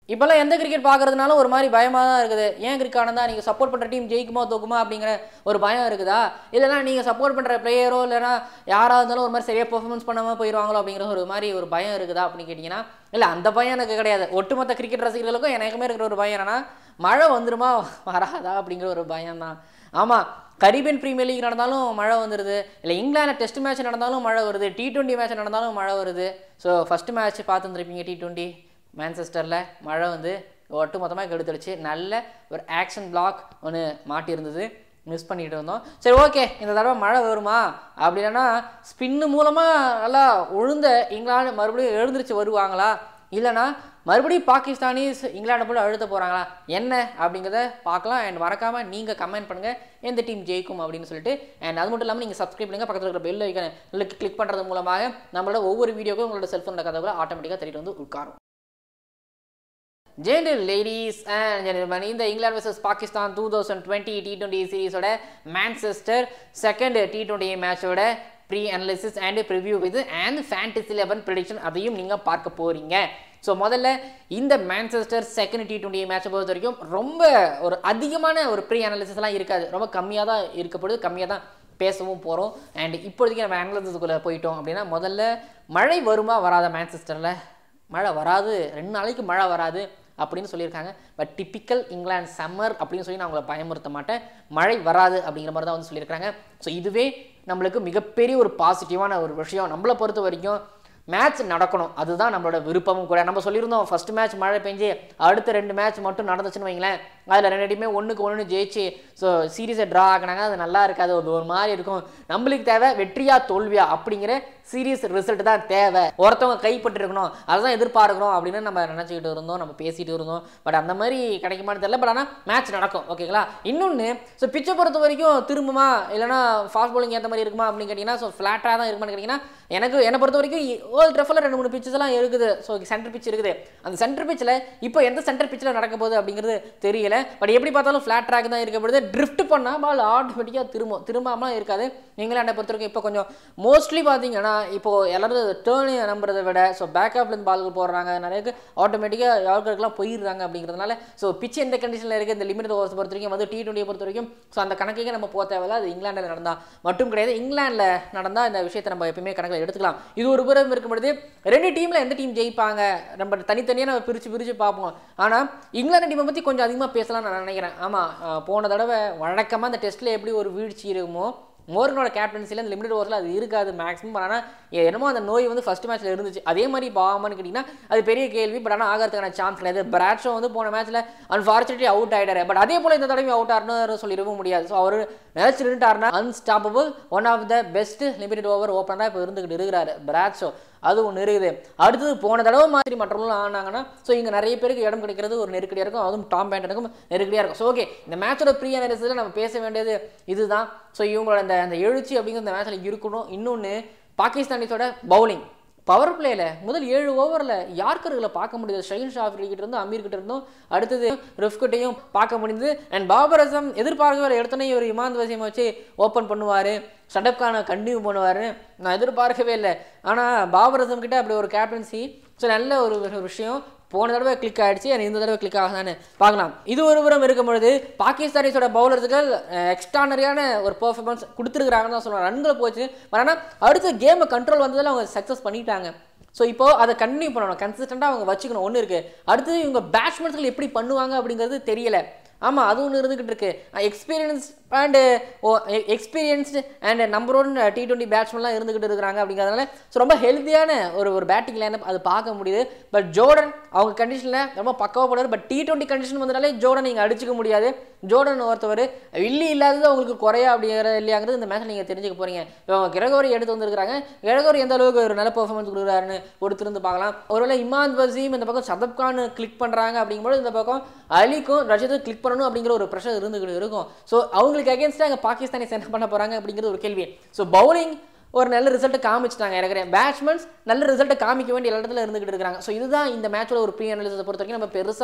இப்போல்லாம் எந்த கிரிக்கெட் பார்க்கறதுனாலும் ஒரு மாதிரி பயமாக தான் இருக்குது ஏன் கிரிக்கெட் ஆனதா நீங்கள் சப்போர்ட் பண்ணுற டீம் ஜெயிக்குமா தோக்குமா அப்படிங்கிற ஒரு பயம் இருக்குதா இல்லைனா நீங்கள் சப்போர்ட் பண்ணுற பிளேயரோ இல்லைனா யாராக இருந்தாலும் ஒரு மாதிரி சரியாக பெர்ஃபார்மன்ஸ் பண்ணாமல் போயிடுவாங்களோ அப்படிங்கிற ஒரு மாதிரி ஒரு பயம் இருக்குதா அப்படின்னு கேட்டிங்கன்னா இல்லை அந்த பயம் எனக்கு கிடையாது ஒட்டுமொத்த கிரிக்கெட் ரசிகர்களுக்கும் எனக்குமே இருக்கிற ஒரு பயம் என்னன்னா மழை வந்துருமா வராதா அப்படிங்கிற ஒரு பயம் தான் ஆமாம் கரீபியன் பிரீமியர் லீக் நடந்தாலும் மழை வந்துடுது இல்லை இங்கிலாந்து டெஸ்ட் மேட்ச் நடந்தாலும் மழை வருது டி டுவெண்ட்டி மேட்ச் நடந்தாலும் மழை வருது ஸோ ஃபஸ்ட் மேட்ச் பார்த்துருந்துருப்பீங்க டி டுவெண்ட்டி மேன்செஸ்டரில் மழை வந்து ஒட்டு மொத்தமாக கெடுத்துடுச்சு நல்ல ஒரு ஆக்ஷன் பிளாக் ஒன்று மாட்டியிருந்தது மிஸ் பண்ணிட்டு இருந்தோம் சரி ஓகே இந்த தடவை மழை வருமா அப்படி இல்லைன்னா ஸ்பின்னு மூலமாக நல்லா உழுந்த இங்கிலாந்து மறுபடியும் எழுந்திருச்சு வருவாங்களா இல்லைனா மறுபடியும் பாகிஸ்தானிஸ் இங்கிலாண்டை போல அழுத்த போகிறாங்களா என்ன அப்படிங்கிறத பார்க்கலாம் அண்ட் மறக்காமல் நீங்கள் கமெண்ட் பண்ணுங்கள் எந்த டீம் ஜெயிக்கும் அப்படின்னு சொல்லிட்டு அண்ட் அது மட்டும் இல்லாமல் நீங்கள் சப்ஸ்கிரைப் பண்ணுங்கள் பக்கத்தில் இருக்கிற பெல் ஐக்கனை கிளிக் பண்ணுறது மூலமாக நம்மளோட ஒவ்வொரு வீடியோக்கும் உங்களோட செல்ஃபோனில் கதவுகளை ஆட்டோமேட்டிக்காக தேடிட்டு வந்து உட்காரும் ஜென்டில் லேடிஸ் அண்ட் ஜென்டில்மேன் இந்த England versus Pakistan two thousand twenty T twenty சீரிஸோட மேன்செஸ்டர் செகண்ட் டி டுவெண்ட்டி மேட்சோட ப்ரீ அனலிசிஸ் அண்ட் ப்ரிவ்யூ இது அண்ட் ஃபேண்டசி லெவன் ப்ரிடிக்ஷன் அதையும் நீங்கள் பார்க்க போகிறீங்க ஸோ முதல்ல இந்த மேன்செஸ்டர் செகண்ட் டி டுவெண்ட்டி மேட்சை பொறுத்த வரைக்கும் ரொம்ப ஒரு அதிகமான ஒரு ப்ரீ அனாலிசிஸ்லாம் இருக்காது ரொம்ப கம்மியாக தான் இருக்கப்படுது கம்மியாக தான் பேசவும் போகிறோம் அண்ட் இப்போதைக்கு நம்ம அனலிசிஸ்க்குள்ளே போயிட்டோம் அப்படின்னா முதல்ல மழை வருமா வராத மேன்செஸ்டரில் மழை வராது ரெண்டு நாளைக்கு மழை வராது அப்படின்னு சொல்லியிருக்காங்க பட் டிப்பிக்கல் இங்கிலாந்து சம்மர் அப்படின்னு சொல்லி நான் உங்களை பயமுறுத்த மாட்டேன் மழை வராது அப்படிங்கிற மாதிரி தான் வந்து சொல்லியிருக்காங்க ஸோ இதுவே நம்மளுக்கு மிகப்பெரிய ஒரு பாசிட்டிவான ஒரு விஷயம் நம்மளை பொறுத்த வரைக்கும் மேட்ச் நடக்கணும் அதுதான் நம்மளோட விருப்பமும் கூட நம்ம சொல்லியிருந்தோம் ஃபர்ஸ்ட் மேட்ச் மழை பெஞ்சு அடுத்த ரெண்டு மேட்ச் மட்டும் நடந்துச்சுன்னு வைங்களேன் அதில் ரெண்டு டீமே ஒன்றுக்கு ஒன்று ஜெயிச்சு ஸோ சீரீஸை ட்ரா ஆக்கினாங்க அது நல்லா இருக்காது அது ஒரு மாதிரி இருக்கும் நம்மளுக்கு தேவை வெற்றியா தோல்வியா அப்படிங்கிற சீரியஸ் ரிசல்ட் தான் தேவை ஒருத்தவங்க கைப்பட்டு இருக்கணும் அதுதான் எதிர்பார்க்கணும் அப்படின்னு நம்ம நினச்சிக்கிட்டு இருந்தோம் நம்ம பேசிட்டு இருந்தோம் பட் அந்த மாதிரி கிடைக்குமான்னு தெரியல பட் ஆனால் மேட்ச் நடக்கும் ஓகேங்களா இன்னொன்று ஸோ பிச்சை பொறுத்த வரைக்கும் திரும்புமா இல்லைனா ஃபாஸ்ட் bowling ஏற்ற மாதிரி இருக்குமா அப்படின்னு கேட்டிங்கன்னா ஸோ ஃப்ளாட்டாக தான் இருக்குமான்னு கேட்டிங்கன்னா எனக்கு என்னை பொறுத்த வரைக்கும் வேர்ல்ட் ட்ரெஃபில் ரெண்டு மூணு பிச்சஸ் எல்லாம் இருக்குது ஸோ சென்டர் பிச் இருக்குது அந்த சென்டர் பிச்சில் இப்போ எந்த சென்டர் பிச்சில் நடக்க போகுது அப்படிங்கிறது தெரியல பட் எப்படி பார்த்தாலும் ஃப்ளாட் ட்ராக் தான் இருக்க பொழுது ட்ரிஃப்ட் பண்ணால் பால் ஆட்டோமேட்டிக்காக திரும்பும் திரும்பாமல் இருக்காது இங்கிலாண்டை பொறுத்த வரைக்கும் இப்போ கொஞ்சம் மோஸ்ட்லி பார்த்தீங்கன்னா இப்போ எல்லாரும் டேர்ன் நம்புறதை விட ஸோ பேக்கப்லேருந்து பால்கள் போடுறாங்க நிறைய ஆட்டோமேட்டிக்காக யாருக்கெல்லாம் போயிடுறாங்க அப்படிங்கிறதுனால ஸோ பிச் எந்த கண்டிஷனில் இருக்குது இந்த லிமிட் ஓவர்ஸ் பொறுத்த வரைக்கும் வந்து டி டுவெண்ட்டியை பொறுத்த வரைக்கும் ஸோ அந்த கணக்கையே நம்ம போக தேவையில்ல அது இங்கிலாண்டில் நடந்தால் மட்டும் கிடையாது இங்கிலாண்டில் நடந்தால் இந்த விஷயத்தை நம்ம எப்பயுமே கணக்கில் எடுத்துக்கலாம் இது ஒரு புறம் இருக்கும் பொழுது ரெண்டு டீமில் எந்த டீம் ஜெயிப்பாங்க நம்ம தனித்தனியாக நம்ம பிரித்து பிரித்து பார்ப்போம் ஆனால் இங்கிலாந்து டீமை பற்றி கொஞ்சம் அதிகமாக பேசலாம்னு நான் நினைக்கிறேன் ஆமாம் போன தடவை வழக்கமாக அந்த டெஸ்ட்டில் எப்படி ஒரு வீழ்ச்சி இருக்குமோ மோர்கனோட கேப்டன்சியில் அந்த லிமிடெட் ஓவர்ஸில் அது இருக்காது மேக்ஸிமம் ஆனால் என்னமோ அந்த நோய் வந்து ஃபஸ்ட் மேட்ச்சில் இருந்துச்சு அதே மாதிரி இப்போ ஆமான்னு கேட்டிங்கன்னா அது பெரிய கேள்வி பட் ஆனால் ஆகிறதுக்கான சான்ஸ் கிடையாது பிராட்ஷோ வந்து போன மேட்ச்சில் அன்ஃபார்ச்சுனேட்லி அவுட் ஆகிட்டாரு பட் அதே போல் இந்த தடவை அவுட் ஆறுன்னு சொல்லிடவும் முடியாது ஸோ அவர் மேட்ச் நின்றுட்டாருன்னா unstoppable one of the best limited over ஓப்பனாக இப்போ இருந்துக்கிட்டு இருக்கிறாரு பிராட்ஷோ அது ஒன்று இருக்குது அடுத்தது போன தடவை மாதிரி மற்றவங்களும் ஆனாங்கன்னா ஸோ இங்கே நிறைய பேருக்கு இடம் கிடைக்கிறது ஒரு நெருக்கடியாக இருக்கும் அதுவும் டாம் பேண்டனுக்கும் நெருக்கடியாக இருக்கும் ஸோ ஓகே இந்த மேட்சோட ப்ரீ அனாலிசிஸில் நம்ம பேச வேண்டியது இதுதான் ஸோ இவங்களோட அந்த அந்த எழுச்சி அப்படிங்கிற இந்த மேட்ச்சில் இருக்கணும் இன்னொன்று பாகிஸ்தானிஸோட பவுலிங் பவர் பிளேல முதல் ஏழு ஓவரில் யார்கர்களை பார்க்க முடியுது ஷஹீன் ஷாஃபி கிட்ட இருந்தும் அமீர் கிட்ட இருந்தும் அடுத்தது ரிஃப்கிட்டையும் பார்க்க முடியுது அண்ட் பாபர் அசம் எதிர்பார்க்கவே எடுத்தோன்னே ஒரு இமாந்த் வசியம் வச்சு ஓப்பன் பண்ணுவார் ஷடப் கானை கண்டினியூ பண்ணுவார் நான் எதிர்பார்க்கவே இல்லை ஆனால் பாபர் அசம் கிட்ட அப்படி ஒரு கேப்டன்சி ஸோ நல்ல ஒரு ஒரு விஷயம் போன தடவை கிளிக் ஆயிடுச்சு and இந்த தடவை கிளிக் ஆகுதான்னு பார்க்கலாம் இது ஒரு புறம் இருக்கும் பொழுது பாகிஸ்தானிஸோட பவுலர்கள் எக்ஸ்ட்ரானரியான ஒரு பெர்ஃபார்மன்ஸ் கொடுத்துருக்குறாங்கன்னு தான் சொல்லுவாங்க ரன்களை போச்சு ஆனால் அடுத்த கேமை கண்ட்ரோல் வந்ததில் அவங்க சக்ஸஸ் பண்ணிட்டாங்க ஸோ இப்போ அதை கண்டினியூ பண்ணணும் கன்சிஸ்டண்ட்டாக அவங்க வச்சுக்கணும் ஒன்று இருக்குது அடுத்தது இவங்க பேட்ஸ்மேன்ஸ்கள் எப்படி பண்ணுவாங்க அப்படிங்கிறது தெரியல ஆமாம் அது ஒன்று இருந்துக்கிட்டு இருக்கு experience and oh experienced and number one T twenty பேட்ஸ்மேன்லாம் இருந்துக்கிட்டு இருக்கிறாங்க அப்படிங்கிறதுனால ஸோ ரொம்ப ஹெல்த்தியான ஒரு ஒரு பேட்டிங் லைனப் அது பார்க்க முடியுது பட் ஜோர்டன் அவங்க கண்டிஷனில் ரொம்ப பக்கவாக போடுறாரு பட் டி டுவெண்ட்டி கண்டிஷன் வந்தனாலே ஜோர்டன் நீங்கள் அடிச்சுக்க முடியாது ஜோர்டன் ஒருத்தவர் வில்லி இல்லாதது அவங்களுக்கு குறையா அப்படிங்கிற இல்லையாங்கிறது இந்த மேட்ச்சில் நீங்கள் தெரிஞ்சுக்க போகிறீங்க இவங்க கிரகோரி எடுத்து வந்திருக்காங்க கிரகோரி எந்த அளவுக்கு ஒரு நல்ல பெர்ஃபார்மன்ஸ் கொடுக்குறாருன்னு பொறுத்திருந்து பார்க்கலாம் ஒருவேளை இமான் வசீம் இந்த பக்கம் சதப் கான் கிளிக் பண்ணுறாங்க அப்படிங்கும்போது இந்த பக்கம் அலிக்கும் ரஷிதும் கிளிக் பண்ணணும் அப்படிங்கிற ஒரு ப்ரெஷர் இருந்துகிட்டு இருக்கும் ஸோ அவங்களுக்கு அகேன்ஸ்டாக அங்கே பாகிஸ்தானி என்ன பண்ண போகிறாங்க அப்படிங்கிறது ஒரு கேள்வி ஸோ பவுலிங் ஒரு நல்ல ரிசல்ட்டை காமிச்சிட்டாங்க எனக்கு பேட்ஸ்மேன்ஸ் நல்ல ரிசல்ட்டை காமிக்க வேண்டிய இடத்துல இருந்துகிட்டு இருக்காங்க ஸோ இதுதான் இந்த மேட்சோட ஒரு ப்ரீ அனாலிசிஸை பொறுத்த வரைக்கும் நம்ம பெருசாக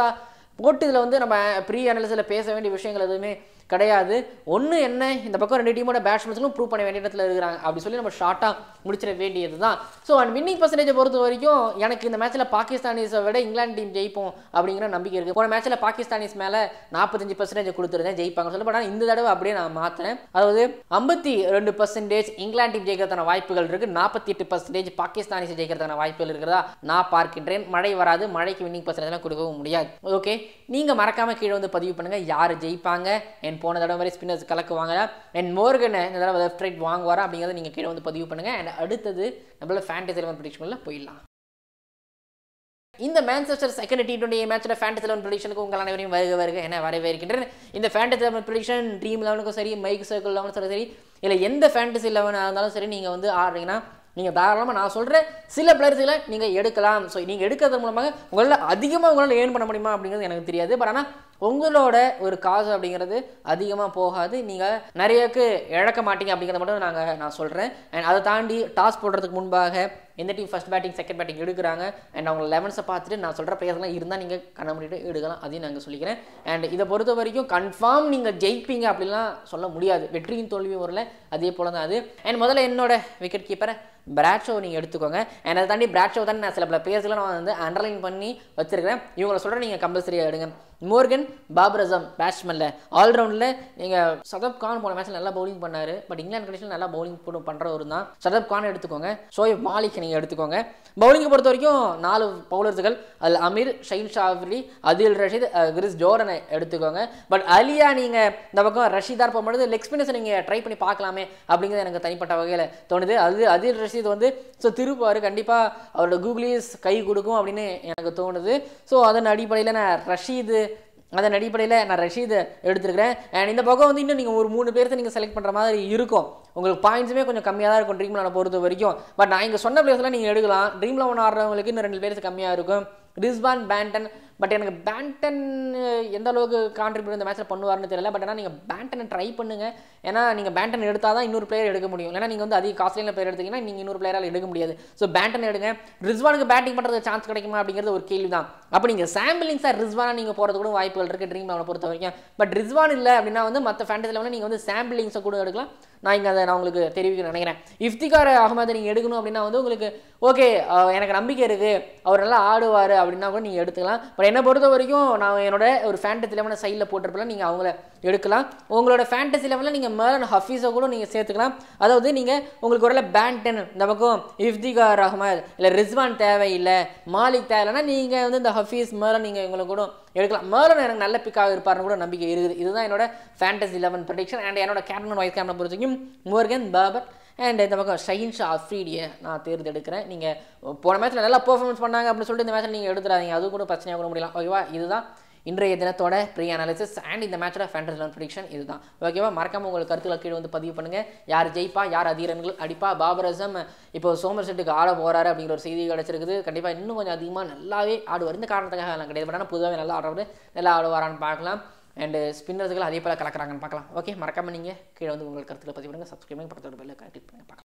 போட்டு இதில் வந்து நம்ம ப்ரீ அனாலிசிஸில் பேச வேண்டிய விஷயங்கள் எதுவுமே கிடையாது ஒன்று என்ன இந்த பக்கம் ரெண்டு டீமோட பேட்ஸ்மேன்ஸும் ப்ரூவ் பண்ண வேண்டிய இடத்துல இருக்கிறாங்க அப்படி சொல்லி நம்ம ஷார்ட்டாக முடிச்சிட வேண்டியது தான் ஸோ அண்ட் வின்னிங் பர்சன்டேஜை பொறுத்த வரைக்கும் எனக்கு இந்த மேட்ச்சில் பாகிஸ்தானிஸை விட இங்கிலாந்து டீம் ஜெயிப்போம் அப்படிங்கிற நம்பிக்கை இருக்குது போன மேட்ச்சில் பாகிஸ்தானிஸ் மேலே நாற்பத்தஞ்சு பர்சன்டேஜ் கொடுத்துருந்தேன் ஜெயிப்பாங்க சொல்லி பட் ஆனால் இந்த தடவை அப்படியே நான் மாற்றினேன் அதாவது ஐம்பத்தி ரெண்டு பர்சன்டேஜ் இங்கிலாந்து டீம் ஜெயிக்கிறதான வாய்ப்புகள் இருக்குது நாற்பத்தி எட்டு பர்சன்டேஜ் பாகிஸ்தானிஸ் ஜெயிக்கிறதான வாய்ப்புகள் இருக்கிறதா நான் பார்க்கின்றேன் மழை வராது மழைக்கு வின்னிங் பர்சன்டேஜ்லாம் கொடுக்கவும் முடியாது ஓகே நீங்கள் மறக்காமல் கீழே வந்து பதிவு பண்ணுங்கள் யார் ஜெயிப்பாங்க என் போன தடவை மாதிரி ஸ்பின்னர்ஸ் கலக்குவாங்க என் மோர்கனை இந்த தடவை லெஃப்ட் ரைட் வாங்குவாரா அப்படிங்கிறத நீங்கள் கீழே வந்து பதிவு பண்ணுங்கள் அண்ட் அடுத்தது நம்மளோட ஃபேண்டசி லெவன் ப்ரிடிக்ஷனில் போயிடலாம் இந்த மேன்செஸ்டர் செகண்ட் டி டுவெண்ட்டி மேட்சோட ஃபேண்டசி லெவன் ப்ரிடிக்ஷனுக்கு உங்கள் அனைவரையும் வருக வருக என வரவேற்கின்றேன் இந்த ஃபேண்டசி லெவன் ப்ரிடிக்ஷன் ட்ரீம் லெவனுக்கும் சரி மைக் சர்க்கிள் லெவனுக்கும் சரி இல்லை எந்த ஃபேண்டசி லெவனாக இருந்தாலும் சரி நீங்கள் வந்து ஆடுறீங்கன்னா நீங்கள் தாராளமாக நான் சொல்கிறேன் சில பிளேயர்ஸில் நீங்கள் எடுக்கலாம் ஸோ நீங்கள் எடுக்கிறது மூலமாக உங்களால் அதிகமாக உங்களால் ஏர்ன் பண்ண முடியுமா அப்படிங்கிறது எனக்கு தெரியாது பட் ஆனால் உங்களோட ஒரு காசு அப்படிங்கிறது அதிகமாக போகாது நீங்கள் நிறையக்கு இழக்க மாட்டீங்க அப்படிங்கிறத மட்டும் நாங்கள் நான் சொல்கிறேன் அண்ட் அதை தாண்டி டாஸ் போடுறதுக்கு முன்பாக எந்த team first batting second batting எடுக்கிறாங்க அண்ட் அவங்க லெவன்ஸை பார்த்துட்டு நான் சொல்கிற பிளேயர்ஸ்லாம் இருந்தால் நீங்கள் கண்ண முடிட்டு எடுக்கலாம் அதையும் நாங்கள் சொல்லிக்கிறேன் அண்ட் இதை பொறுத்த வரைக்கும் கன்ஃபார்ம் நீங்கள் ஜெயிப்பீங்க அப்படிலாம் சொல்ல முடியாது வெற்றியும் தோல்வியும் வரல அதே போல தான் அது அண்ட் முதல்ல என்னோட விக்கெட் கீப்பரை பிராட்ஷோ நீங்கள் எடுத்துக்கோங்க அண்ட் அதை தாண்டி பிராட்ஷோ தான் நான் சில பல பிளேயர்ஸ்லாம் நான் வந்து அண்டர்லைன் பண்ணி வச்சிருக்கிறேன் இவங்களை சொல்கிறேன் நீங்கள் கம்பல்சரியாக எடுங்க மோர்கன் பாப்ரசம் பேட்ஸ்மேனில் ஆல்ரவுண்டில் நீங்கள் சதப் கான் போன மேட்ச்சில் நல்லா பவுலிங் பண்ணார் பட் இங்கிலாந்து கண்டிஷனில் நல்லா பவுலிங் போட்டு பண்ணுறவர் தான் சதப் கான் எடுத்துக்கோங்க ஷோயப் மாலிக் நீங்கள் எடுத்துக்கோங்க பவுலிங்கை பொறுத்த வரைக்கும் நாலு பவுலர்ஸுகள் அல் அமீர் ஷைன் ஷாஃப்ரி அதில் ரஷீத் கிரிஸ் ஜோரனை எடுத்துக்கோங்க பட் அலியா நீங்கள் இந்த பக்கம் ரஷீதார் போகும்பொழுது லெக் ஸ்பின்னர்ஸை நீங்கள் ட்ரை பண்ணி பார்க்கலாமே அப்படிங்கிறது எனக்கு தனிப்பட்ட வகையில் தோணுது அது அதில் ரஷீத் வந்து ஸோ திருப்பார் கண்டிப்பாக அவரோட கூகுளீஸ் கை கொடுக்கும் அப்படின்னு எனக்கு தோணுது ஸோ அதன் அடிப்படையில் நான் ரஷீது அதன் அடிப்படையில் நான் ரஷீதை எடுத்துருக்கிறேன் அண்ட் இந்த பக்கம் வந்து இன்னும் நீங்கள் ஒரு மூணு பேர்த்த நீங்கள் செலக்ட் பண்ணுற மாதிரி இருக்கும் உங்களுக்கு பாயிண்ட்ஸுமே கொஞ்சம் கம்மியாக தான் இருக்கும் ட்ரீம் லெவனை பொறுத்த வரைக்கும் பட் நான் இங்கே சொன்ன பிளேஸ்லாம் நீங்கள் எடுக்கலாம் ட்ரீம் லெவன் ஆடுறவங்களுக்கு இன்னும் ரெண்டு பேருக்கு கம்மியாக இருக்கும் ரிஸ்பான் பேண்டன் பட் எனக்கு பேண்டன் எந்த அளவுக்கு கான்ட்ரிபியூட் இந்த மேட்ச்சில் பண்ணுவார்னு தெரியல பட் ஆனால் நீங்கள் பேண்டனை ட்ரை பண்ணுங்க ஏன்னா நீங்கள் பேண்டன் எடுத்தால் தான் இன்னொரு பிளேயர் எடுக்க முடியும் ஏன்னா நீங்கள் வந்து அதிக காஸ்ட்லியான பிளேயர் எடுத்தீங்கன்னா நீங்கள் இன்னொரு பிளேயரால் எடுக்க முடியாது ஸோ பேண்டன் எடுங்க ரிஸ்வானுக்கு பேட்டிங் பண்ணுறதுக்கு சான்ஸ் கிடைக்குமா அப்படிங்கிறது ஒரு கேள்வி தான் அப்போ நீங்கள் சாம்பிளிங் சார் ரிஸ்வானா நீங்கள் போகிறது கூட வாய்ப்புகள் இருக்குது ட்ரீம் லெவனை பொறுத்த வரைக்கும் பட் ரிஸ்வான் இல்லை அப்படின்னா வந்து மற்ற ஃபேண்டசி லெவலில் நீங்கள் வந்து சாம்பிளிங்ஸை கூட எடுக்கலாம் நான் இங்கே அதை நான் உங்களுக்கு தெரிவிக்க நினைக்கிறேன் இஃப்திகார் அகமது நீங்கள் எடுக்கணும் அப்படின்னா வந்து உங்களுக்கு ஓகே எனக்கு நம்பிக்கை இருக்குது அவர் நல்லா ஆடுவார் அப்படின்னா கூட நீங்கள் எடுத்துக்கலாம் பட் என்னை பொறுத்த வரைக்கும் நான் என்னோட ஒரு ஃபேண்டசி லெவனை சைடில் போட்டிருப்பேன் நீங்கள் அவங்கள எடுக்கலாம் உங்களோட ஃபேண்டசி லெவலில் நீங்கள் மேலன் ஹஃபீஸை கூட நீங்கள் சேர்த்துக்கலாம் அதாவது நீங்கள் உங்களுக்கு ஒரு பேண்டன் இந்த பக்கம் இஃப்திகார் அகமது இல்லை ரிஸ்வான் தேவையில்லை மாலிக் தேவையில்லைன்னா நீங்கள் வந்து இந்த ஹஃபீஸ் மேலன் நீங்கள் உங்களுக்கு கூட எடுக்கலாம் மேலன் எனக்கு நல்ல பிக்காக இருப்பார்னு கூட நம்பிக்கை இருக்குது இதுதான் என்னோட ஃபேண்டசி லெவன் ப்ரொடிக்ஷன் அண்ட் என்னோட கேப்டன் வைஸ் கேப்டன் பொறுத்த வரைக்கும் மோர்கன் பாபர் அண்ட் இந்த பக்கம் ஷைன் ஷா அஃப்ரீடியை நான் தேர்ந்தெடுக்கிறேன் நீங்கள் போன மேட்ச்சில் நல்லா பர்ஃபார்மன்ஸ் பண்ணாங்க அப்படின்னு சொல்லிட்டு இந்த மேட்ச்சில் நீங்கள் எடுத்துறாதீங்க அது கூட பிரச்சனையாக கூட முடியலாம் ஓகேவா இதுதான் இன்றைய தினத்தோட ப்ரீ அனாலிசிஸ் அண்ட் இந்த மேட்சோட ஃபேண்டஸ் லெவன் ப்ரிடிக்ஷன் இதுதான் ஓகேவா மறக்காம உங்களுக்கு கருத்துக்களை கீழே வந்து பதிவு பண்ணுங்க யார் ஜெயிப்பா யார் அதிரன்கள் அடிப்பா பாபரசம் இப்போ சோமர் செட்டுக்கு ஆட போறாரு அப்படிங்கிற ஒரு செய்தி கிடைச்சிருக்குது கண்டிப்பாக இன்னும் கொஞ்சம் அதிகமாக நல்லாவே ஆடுவார் இந்த காரணத்துக்காக நான் கிடையாது பட் ஆனால் பொதுவாகவே நல்லா ஆடுறது நல்லா ஆடுவாரான்னு பார்க்கலாம் அண்டு ஸ்பின்னர்ஸ்கள் அதே போல் கலக்குறாங்கன்னு பார்க்கலாம் ஓகே மறக்காம நீங்கள் கீழே வந்து உங்கள் கருத்துக்களை பதிவு பண்ணுங்க சப்ஸ்கிரைப் பண்ணி பக்கத்தோட பெல்லை கிளிக் பண்ணி பார்க்கலாம்